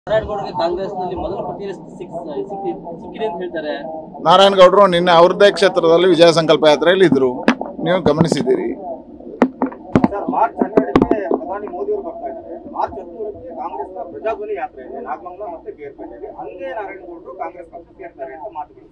ನಾರಾಯಣಗೌಡರಿಗೆ ಕಾಂಗ್ರೆಸ್ನಲ್ಲಿ ಮೊದಲ ಪಟ್ಟಿಯಲ್ಲಿ ಸಿಕ್- ಸಿಕ್ಕಿ- ಸಿಕ್ಕಿದೆ ಅಂತ ಹೇಳ್ತಾರೆ ನಾರಾಯಣಗೌಡರು ನಿನ್ನೆ ಅವ್ರದ್ದೇ ಕ್ಷೇತ್ರದಲ್ಲಿ ವಿಜಯ ಸಂಕಲ್ಪ ಯಾತ್ರೆಯಲ್ಲಿ ಇದ್ರು ನೀವು ಗಮನಿಸಿದ್ದೀರಿ ಸರ್ ಮಾರ್ಚ್ ಹನ್ನೆರಡಕ್ಕೆ ಪ್ರಧಾನಿ ಮೋದಿ ಅವರು ಬರ್ತಾ ಇದ್ದಾರೆ ಮಾರ್ಚ್ ಹದಿಮೂರಕ್ಕೆ ಕಾಂಗ್ರೆಸ್ನ ಪ್ರಜಾಧ್ವನಿ ಯಾತ್ರೆ ಇದೆ ನಾಗಮಂಗಲ ಮತ್ತೆ ಕೇರ್ಪೇಟೆಯಲ್ಲಿ ಹಂಗೆ ನಾರಾಯಣಗೌಡರು ಕಾಂಗ್ರೆಸ್ ಪಕ್ಷ ಸೇರ್ತಾರೆ ಅಂತ ಮಾತುಗಳು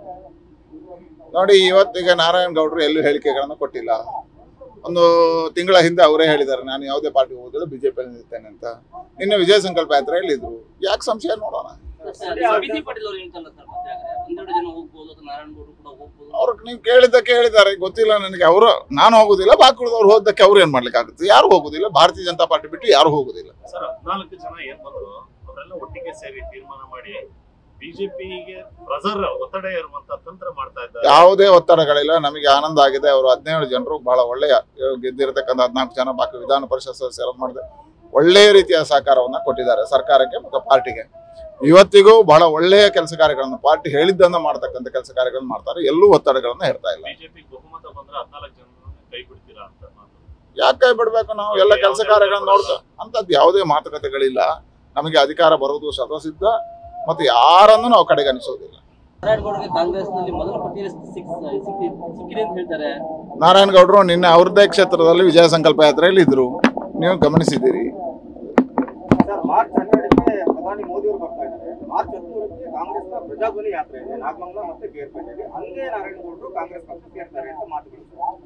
ಸರ್. ನೋಡಿ ಇವತ್ತಿಗೆ ನಾರಾಯಣಗೌಡರು ಎಲ್ಲೂ ಹೇಳಿಕೆಗಳನ್ನು ಕೊಟ್ಟಿಲ್ಲ ಒಂದು ತಿಂಗಳ ಹಿಂದೆ ಅವರೇ ಹೇಳಿದ್ದಾರೆ ನಾನು ಯಾವುದೇ ಪಾರ್ಟಿ ಹೋಗೋದಿಲ್ಲ ಬಿಜೆಪಿಯಲ್ಲಿ ನಿಲ್ತೇನೆ ಅಂತ ನಿನ್ನೆ ವಿಜಯ ಸಂಕಲ್ಪ ಯಾತ್ರೆಯಲ್ಲಿ ಇದ್ರು ಯಾಕೆ ಸಂಶಯ ನೋಡೋಣ ಬಿ ಸಿ ಪಾಟೀಲ್ ಅವ್ರು ಹೇಳ್ತಾರಲ್ಲ ಸರ್ ಮತ್ತೆ ಹಾಗಾದ್ರೆ ಒಂದೆರಡು ಜನ ಹೋಗ್ಬೋದು ಅಥವಾ ನಾರಾಯಣಗೌಡರು ಕೂಡ ಹೋಗ್ಬೋದು ಅವ್ರಿಗೆ ನೀವು ಕೇಳಿದ್ದಕ್ಕೆ ಹೇಳಿದ್ದಾರೆ ಗೊತ್ತಿಲ್ಲ ನನಗೆ ಅವರು ನಾನು ಹೋಗುದಿಲ್ಲ ಬಾಕಿ ಉಳಿದವ್ರು ಹೋದಕ್ಕೆ ಅವ್ರು ಏನ್ ಮಾಡ್ಲಿಕ್ಕೆ ಆಗುತ್ತೆ ಯಾರು ಹೋಗುದಿಲ್ಲ ಭಾರತೀಯ ಜನತಾ ಪಾರ್ಟಿ ಬಿಟ್ಟು ಯಾರು ಹೋಗುದಿಲ್ಲ ಸರ್ ಹದಿನಾಲ್ಕು ಜನ ಏನ್ ಬಂದ್ರು ಅವರೆಲ್ಲ ಒಟ್ಟಿಗೆ ಸೇರಿ ತೀರ್ಮಾನ ಮಾಡಿ ಬಿಜೆಪಿಗೆ ಪ್ರೆಸರ್ ಒತ್ತಡ ಇರುವಂತ ತಂತ್ರ ಮಾಡ್ತಾ ಇದ್ದಾರೆ ಯಾವುದೇ ಒತ್ತಡಗಳಿಲ್ಲ ನಮಗೆ ಆನಂದ ಆಗಿದೆ ಅವರು ಹದಿನೇಳು ಜನರು ಬಹಳ ಒಳ್ಳೆಯ ಗೆದ್ದಿರತಕ್ಕಂಥ ಹದಿನಾಲ್ಕು ಜನ ಬಾಕಿ ವಿಧಾನ ಪರಿಷತ್ ಸದಸ್ಯರು ಮಾಡಿದೆ ಒಳ್ಳೆಯ ರೀತಿಯ ಸಹಕಾರವನ್ನ ಕೊಟ್ಟಿದ್ದಾರೆ ಸರ್ಕಾರಕ್ಕೆ ಮತ್ತು ಪಾರ್ಟಿಗೆ ಇವತ್ತಿಗೂ ಬಹಳ ಒಳ್ಳೆಯ ಕೆಲಸ ಕಾರ್ಯಗಳನ್ನು ಪಾರ್ಟಿ ಹೇಳಿದ್ದನ್ನ ಮಾಡ್ತಕ್ಕಂಥ ಕೆಲಸ ಕಾರ್ಯಗಳನ್ನು ಮಾಡ್ತಾರೆ ಎಲ್ಲೂ ಒತ್ತಡಗಳನ್ನ ಹೇರ್ತಾ ಇಲ್ಲ ಬಿಜೆಪಿ ಬಹುಮತ ಬಂದ್ರೆ ಹದಿನಾಲ್ಕು ಜನ ಕೈ ಬಿಡ್ತೀರಾ ಅಂತ ಮಾತು ಯಾಕೆ ಕೈ ಬಿಡ್ಬೇಕು ನಾವು ಎಲ್ಲ ಕೆಲಸ ಕಾರ್ಯಗಳನ್ನು ನೋಡ್ತಾ ಅಂತದ್ದು ಯಾವುದೇ ಮಾತುಕತೆಗಳಿಲ್ಲ ನಮಗೆ ಅಧಿಕಾರ ಬರುವುದು ಸ್ವತಃಸಿದ್ಧ ಮತ್ತು ಯಾರನ್ನು ನಾವು ಕಡೆಗಣಿಸೋದಿಲ್ಲ ನಾರಾಯಣಗೌಡರಿಗೆ ಕಾಂಗ್ರೆಸ್ನಲ್ಲಿ ಮೊದಲ ಪಟ್ಟಿಯಲ್ಲಿ ಸಿಕ್- ಸಿಕ್ಕಿ- ಸಿಕ್ಕಿದೆ ಅಂತ ಹೇಳ್ತಾರೆ ನಾರಾಯಣಗೌಡರು ನಿನ್ನೆ ಅವ್ರದ್ದೇ ಕ್ಷೇತ್ರದಲ್ಲಿ ವಿಜಯ ಸಂಕಲ್ಪ ಯಾತ್ರೆಯಲ್ಲಿ ಇದ್ರು ನೀವು ಗಮನಿಸಿದ್ದೀರಿ ಸರ್ ಮಾರ್ಚ್ ಹನ್ನೆರಡಕ್ಕೆ ಪ್ರಧಾನಿ ಮೋದಿ ಅವರು ಬರ್ತಾ ಇದ್ದಾರೆ ಮಾರ್ಚ್ ಹದಿಮೂರಕ್ಕೆ ಕಾಂಗ್ರೆಸ್ನ ಪ್ರಜಾಧ್ವನಿ ಯಾತ್ರೆ ಇದೆ ನಾಗಮಂಗಲ ಮತ್ತೆ ಕೇರ್ಪೇಟೆಯಲ್ಲಿ ಹಂಗೆ ನಾರಾಯಣಗೌಡರು ಕಾಂಗ್ರೆಸ್ ಪಕ್ಷ ಸೇರ್ತಾರೆ ಅಂತ ಮಾತುಗಳು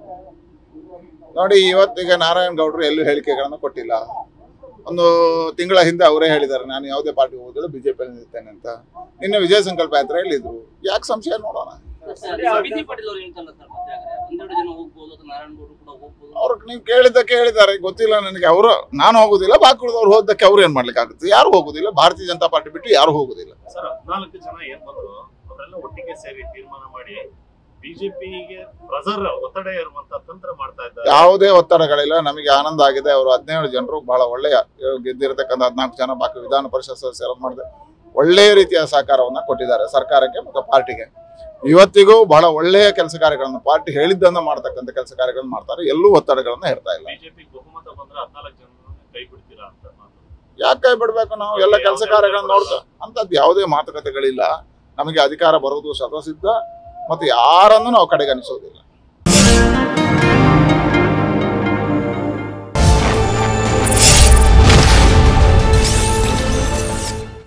ಸರ್. ನೋಡಿ ಇವತ್ತಿಗೆ ನಾರಾಯಣಗೌಡರು ಎಲ್ಲೂ ಹೇಳಿಕೆಗಳನ್ನು ಕೊಟ್ಟಿಲ್ಲ ಒಂದು ತಿಂಗಳ ಹಿಂದೆ ಅವರೇ ಹೇಳಿದ್ದಾರೆ ನಾನು ಯಾವುದೇ ಪಾರ್ಟಿ ಹೋಗೋದಿಲ್ಲ ಬಿಜೆಪಿಯಲ್ಲಿ ನಿಲ್ತೇನೆ ಅಂತ ನಿನ್ನೆ ವಿಜಯ ಸಂಕಲ್ಪ ಯಾತ್ರೆಯಲ್ಲಿ ಇದ್ರು ಯಾಕೆ ಸಂಶಯ ನೋಡೋಣ ಬಿ ಸಿ ಪಾಟೀಲ್ ಅವ್ರು ಹೇಳ್ತಾರಲ್ಲ ಸರ್ ಮತ್ತೆ ಹಾಗಾದ್ರೆ ಒಂದೆರಡು ಜನ ಹೋಗ್ಬೋದು ಅಥವಾ ನಾರಾಯಣಗೌಡರು ಕೂಡ ಹೋಗ್ಬೋದು ಅವ್ರಿಗೆ ನೀವು ಕೇಳಿದ್ದಕ್ಕೆ ಹೇಳಿದ್ದಾರೆ ಗೊತ್ತಿಲ್ಲ ನನಗೆ ಅವರು ನಾನು ಹೋಗುದಿಲ್ಲ ಬಾಕಿ ಉಳಿದವ್ರು ಹೋದಕ್ಕೆ ಅವ್ರು ಏನ್ ಮಾಡ್ಲಿಕ್ಕೆ ಆಗುತ್ತೆ ಯಾರು ಹೋಗುದಿಲ್ಲ ಭಾರತೀಯ ಜನತಾ ಪಾರ್ಟಿ ಬಿಟ್ಟು ಯಾರು ಹೋಗುದಿಲ್ಲ ಸರ್ ಹದಿನಾಲ್ಕು ಜನ ಏನ್ ಬಂದ್ರು ಅವರೆಲ್ಲ ಒಟ್ಟಿಗೆ ಸೇರಿ ತೀರ್ಮಾನ ಮಾಡಿ ಬಿಜೆಪಿಗೆ ಪ್ರೆಸರ್ ಒತ್ತಡ ಇರುವಂತ ತಂತ್ರ ಮಾಡ್ತಾ ಇದ್ದಾರೆ ಯಾವುದೇ ಒತ್ತಡಗಳಿಲ್ಲ ನಮಗೆ ಆನಂದ ಆಗಿದೆ ಅವರು ಹದಿನೇಳು ಜನರು ಬಹಳ ಒಳ್ಳೆಯ ಗೆದ್ದಿರತಕ್ಕಂಥ ಹದಿನಾಲ್ಕು ಜನ ಬಾಕಿ ವಿಧಾನ ಪರಿಷತ್ ಸದಸ್ಯರು ಮಾಡಿದೆ ಒಳ್ಳೆಯ ರೀತಿಯ ಸಹಕಾರವನ್ನ ಕೊಟ್ಟಿದ್ದಾರೆ ಸರ್ಕಾರಕ್ಕೆ ಮತ್ತು ಪಾರ್ಟಿಗೆ ಇವತ್ತಿಗೂ ಬಹಳ ಒಳ್ಳೆಯ ಕೆಲಸ ಕಾರ್ಯಗಳನ್ನು ಪಾರ್ಟಿ ಹೇಳಿದ್ದನ್ನ ಮಾಡ್ತಕ್ಕಂಥ ಕೆಲಸ ಕಾರ್ಯಗಳನ್ನು ಮಾಡ್ತಾರೆ ಎಲ್ಲೂ ಒತ್ತಡಗಳನ್ನ ಹೇರ್ತಾ ಇಲ್ಲ ಬಿಜೆಪಿ ಬಹುಮತ ಬಂದ್ರೆ ಹದಿನಾಲ್ಕು ಜನ ಕೈ ಬಿಡ್ತೀರಾ ಅಂತ ಮಾತು ಯಾಕೆ ಕೈ ಬಿಡ್ಬೇಕು ನಾವು ಎಲ್ಲ ಕೆಲಸ ಕಾರ್ಯಗಳನ್ನು ನೋಡ್ತಾ ಅಂತದ್ದು ಯಾವುದೇ ಮಾತುಕತೆಗಳಿಲ್ಲ ನಮಗೆ ಅಧಿಕಾರ ಬರುವುದು ಸ್ವತಃಸಿದ್ಧ ಮತ್ತು ಯಾರನ್ನು ನಾವು ಕಡೆಗಣಿಸೋದಿಲ್ಲ